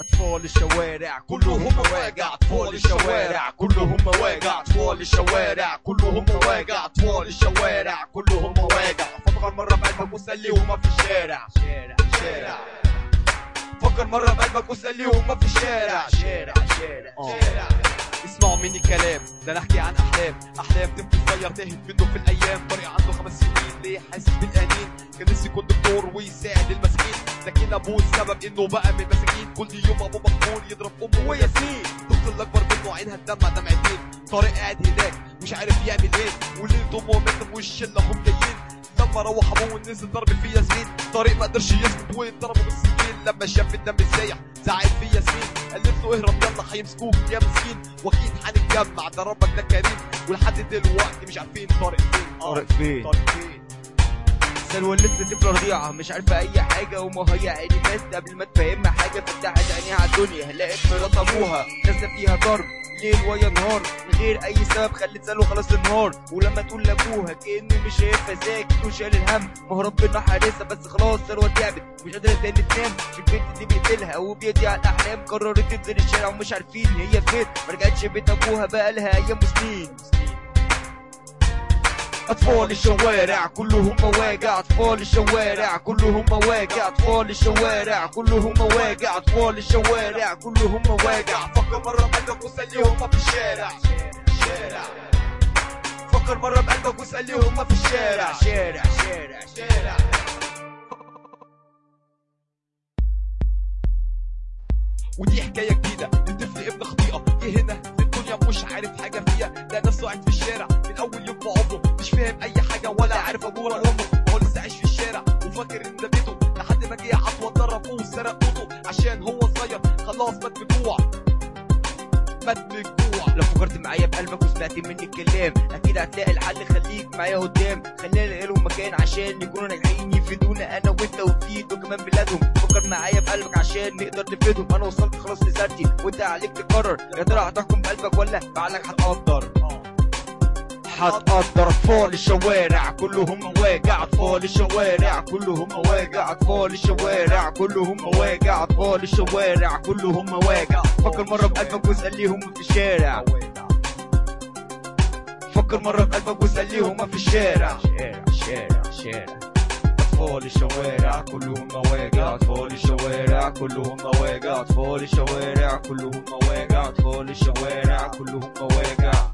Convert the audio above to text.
أطفال الشوارع كلهم مواجع أطفال الشوارع كلهم مواجع أطفال الشوارع كلهم مواجع أطفال الشوارع كلهم مواجع فكر مرة بقلبك وسليهم في الشارع شارع شارع فكر مرة بقلبك وسليهم في الشارع شارع شارع شارع اسمعوا مني كلام ده انا احكي عن احلام احلام طفل صغير تاهت منه في الايام طريق عنده خمس سنين ليه حاسس بالانين كان نفسه يكون دكتور ويساعد المساكين لكن ابوه السبب انه بقى من المساكين كل يوم ابوه مقبول يضرب امه وياسين الطفل الاكبر منه عينها تدمع دمعتين طارق قاعد هناك مش عارف يعمل ايه وليلته امه ماتت والشله هم جايين لما روح ابوه نزل ضرب في ياسمين طارق ما قدرش يسكت واتضربوا بالسكين لما شاف الدم السايح زعل في ياسمين قالت له اهرب يلا هيمسكوك يا مسكين واكيد هنتجمع ده ربك ده كريم ولحد دلوقتي مش عارفين طارق فين آه، طارق فين؟ طارق فين سلوى لسه طفلة رضيعة مش عارفة أي حاجة وما هي عيني مات قبل ما تفهمها حاجة فتحت عينيها على الدنيا لقيت مرات أبوها نازلة فيها ضرب ليل ويا نهار من غير أي سبب خلت سلوى خلاص النهار ولما تقول لأبوها كأنه مش شايفها ساكت وشايل الهم ما هو ربنا حارسها بس خلاص سلوى تعبت مش قادرة تاني تنام البنت دي بيقتلها وبيضيع الأحلام قررت تنزل الشارع ومش عارفين هي فين ما رجعتش بيت أبوها بقى لها أيام وسنين أطفال الشوارع كلهم مواجع أطفال الشوارع كلهم مواجع أطفال الشوارع كلهم مواجع أطفال الشوارع كلهم مواجع فكر مرة بقلبك وسليهم في الشارع شارع فكر مرة بقلبك وسليهم في الشارع شارع شارع شارع ودي حكاية جديدة لطفل ابن خطيئة جه هنا في الدنيا مش عارف حاجة فيها لقى نفسه قاعد في الشارع من أول يوم في عمره مش فاهم أي حاجة ولا عارف أبوه ولا أمه هو لسه عايش في الشارع وفاكر إن ده بيته لحد ما جه عطوة اتضرب أبوه وسرق قوته عشان هو صغير خلاص مات من الجوع مات من الجوع لو فكرت معايا بقلبك وسمعت مني الكلام اكيد هتلاقي الحل خليك معايا قدام خلينا نلاقي لهم مكان عشان يكونوا ناجحين يفيدونا انا وانت وفيد وكمان بلادهم فكر معايا بقلبك عشان نقدر نفيدهم انا وصلت خلاص لذاتي وانت عليك تقرر يا ترى هتحكم بقلبك ولا بعقلك هتقدر هتقدر اطفال الشوارع كلهم مواجع اطفال الشوارع كلهم مواجع اطفال الشوارع كلهم مواجع اطفال الشوارع كلهم مواجع فكر مره بقلبك واساليهم في الشارع فكر مره بقلبك واساليهم في الشارع شارع شارع شارع أطفال الشوارع كلهم مواجع أطفال الشوارع كلهم مواجع أطفال الشوارع كلهم مواجع أطفال الشوارع كلهم مواجع